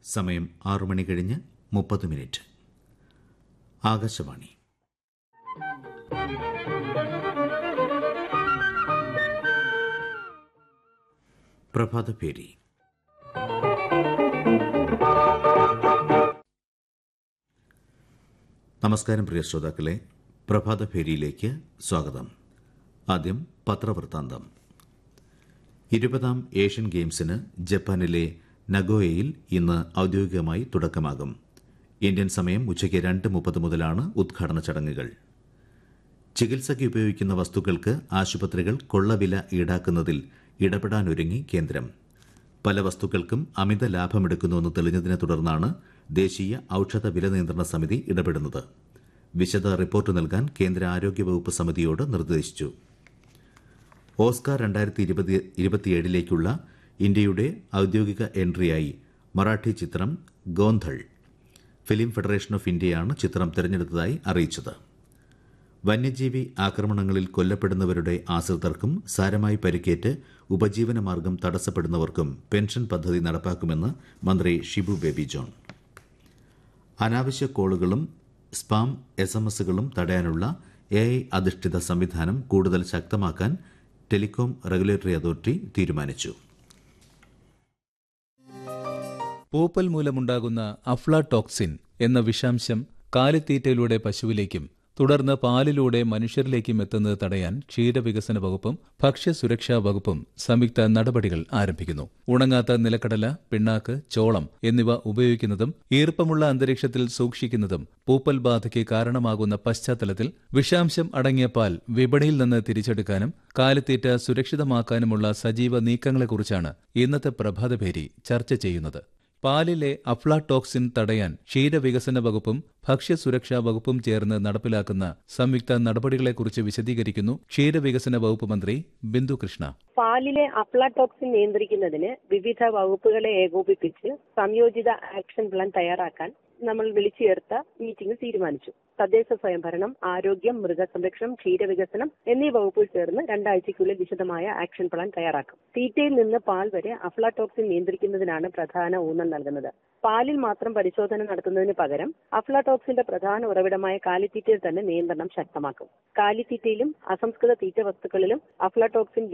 സമയം ആറു മണി കഴിഞ്ഞ് മുപ്പത് മിനിറ്റ് ആകാശവാണി പ്രഭാതപേരി നമസ്കാരം പ്രിയ ശ്രോതാക്കളെ പ്രഭാതഭേരിയിലേക്ക് സ്വാഗതം ആദ്യം പത്രവൃത്താന്തം ഇരുപതാം ഏഷ്യൻ ഗെയിംസിന് ജപ്പാനിലെ നഗോയയിൽ ഇന്ന് ഔദ്യോഗികമായി തുടക്കമാകും ഇന്ത്യൻ സമയം ഉച്ചയ്ക്ക് രണ്ട് മുപ്പത് മുതലാണ് ഉദ്ഘാടന ചടങ്ങുകൾ ചികിത്സയ്ക്ക് ഉപയോഗിക്കുന്ന വസ്തുക്കൾക്ക് ആശുപത്രികൾ കൊള്ളവില ഈടാക്കുന്നതിൽ ഇടപെടാനൊരുങ്ങി കേന്ദ്രം പല വസ്തുക്കൾക്കും അമിത ലാഭമെടുക്കുന്നുവെന്ന് തെളിഞ്ഞതിനെ തുടർന്നാണ് ദേശീയ ഔഷധ വില നിയന്ത്രണ സമിതി ഇടപെടുന്നത് വിശദ റിപ്പോർട്ട് നൽകാൻ കേന്ദ്ര ആരോഗ്യവകുപ്പ് സമിതിയോട് നിർദ്ദേശിച്ചു ഓസ്കാർ രണ്ടായിരത്തി ഇരുപത് ഇരുപത്തിയേഴിലേക്കുള്ള ഇന്ത്യയുടെ ഔദ്യോഗിക എൻട്രിയായി മറാഠി ചിത്രം ഗോന്ധൾ ഫിലിം ഫെഡറേഷൻ ഓഫ് ഇന്ത്യയാണ് ചിത്രം തിരഞ്ഞെടുത്തതായി അറിയിച്ചത് വന്യജീവി ആക്രമണങ്ങളിൽ കൊല്ലപ്പെടുന്നവരുടെ ആശ്രിതർക്കും സാരമായി പരിക്കേറ്റ് ഉപജീവനമാർഗം തടസ്സപ്പെടുന്നവർക്കും പെൻഷൻ പദ്ധതി നടപ്പാക്കുമെന്ന് മന്ത്രി ഷിബു ബേബി ജോൺ അനാവശ്യ കോളുകളും സ്പാം എസ് എം എസുകളും തടയാനുള്ള എ ഐ അധിഷ്ഠിത സംവിധാനം കൂടുതൽ ശക്തമാക്കാൻ ടെലികോം റെഗുലേറ്ററി അതോറിറ്റി തീരുമാനിച്ചു പൂപ്പൽ മൂലമുണ്ടാകുന്ന അഫ്ലാടോക്സിൻ എന്ന വിഷാംശം കാലിത്തീറ്റയിലൂടെ പശുവിലേക്കും തുടർന്ന് പാലിലൂടെ മനുഷ്യരിലേക്കും എത്തുന്നത് തടയാൻ ക്ഷീരവികസന വകുപ്പും ഭക്ഷ്യസുരക്ഷാ വകുപ്പും സംയുക്ത നടപടികൾ ആരംഭിക്കുന്നു ഉണങ്ങാത്ത നിലക്കടല പിണ്ണാക്ക് ചോളം എന്നിവ ഉപയോഗിക്കുന്നതും ഈർപ്പമുള്ള അന്തരീക്ഷത്തിൽ സൂക്ഷിക്കുന്നതും പൂപ്പൽ ബാധയ്ക്ക് കാരണമാകുന്ന പശ്ചാത്തലത്തിൽ വിഷാംശം അടങ്ങിയ പാൽ വിപണിയിൽ നിന്ന് തിരിച്ചെടുക്കാനും കാലിത്തീറ്റ സുരക്ഷിതമാക്കാനുമുള്ള സജീവ നീക്കങ്ങളെക്കുറിച്ചാണ് ഇന്നത്തെ പ്രഭാതഭേരി ചർച്ച ചെയ്യുന്നത് പാലിലെ അഫ്ലാടോക്സിൻ തടയാൻ ക്ഷീരവികസന വകുപ്പും ഭക്ഷ്യസുരക്ഷാ വകുപ്പും ചേർന്ന് നടപ്പിലാക്കുന്ന സംയുക്ത നടപടികളെക്കുറിച്ച് വിശദീകരിക്കുന്നു ക്ഷീരവികസന വകുപ്പ് മന്ത്രി ബിന്ദു കൃഷ്ണ പാലിലെ അഫ്ലാടോക്സിൻ നിയന്ത്രിക്കുന്നതിന് വിവിധ വകുപ്പുകളെ ഏകോപിപ്പിച്ച് സംയോജിത ആക്ഷൻ പ്ലാൻ തയ്യാറാക്കാൻ നമ്മൾ വിളിച്ചു ചേർത്ത മീറ്റിംഗിൽ തീരുമാനിച്ചു തദ്ദേശ സ്വയംഭരണം ആരോഗ്യം മൃഗസംരക്ഷണം ക്ഷീരവികസനം എന്നീ വകുപ്പുകൾ ചേർന്ന് രണ്ടാഴ്ചയ്ക്കുള്ളിൽ വിശദമായ ആക്ഷൻ പ്ലാൻ തയ്യാറാക്കും തീറ്റയിൽ നിന്ന് പാൽ വരെ അഫ്ലാടോക്സിൻ നിയന്ത്രിക്കുന്നതിനാണ് പ്രധാന ഊന്നൽ നൽകുന്നത് പാലിൽ മാത്രം പരിശോധന നടത്തുന്നതിന് പകരം അഫ്ലാടോക്സിന്റെ പ്രധാന ഉറവിടമായ കാലിത്തീറ്റയിൽ തന്നെ നിയന്ത്രണം ശക്തമാക്കും കാലിത്തീറ്റയിലും അസംസ്കൃത തീറ്റ വസ്തുക്കളിലും അഫ്ലാടോക്സിൻ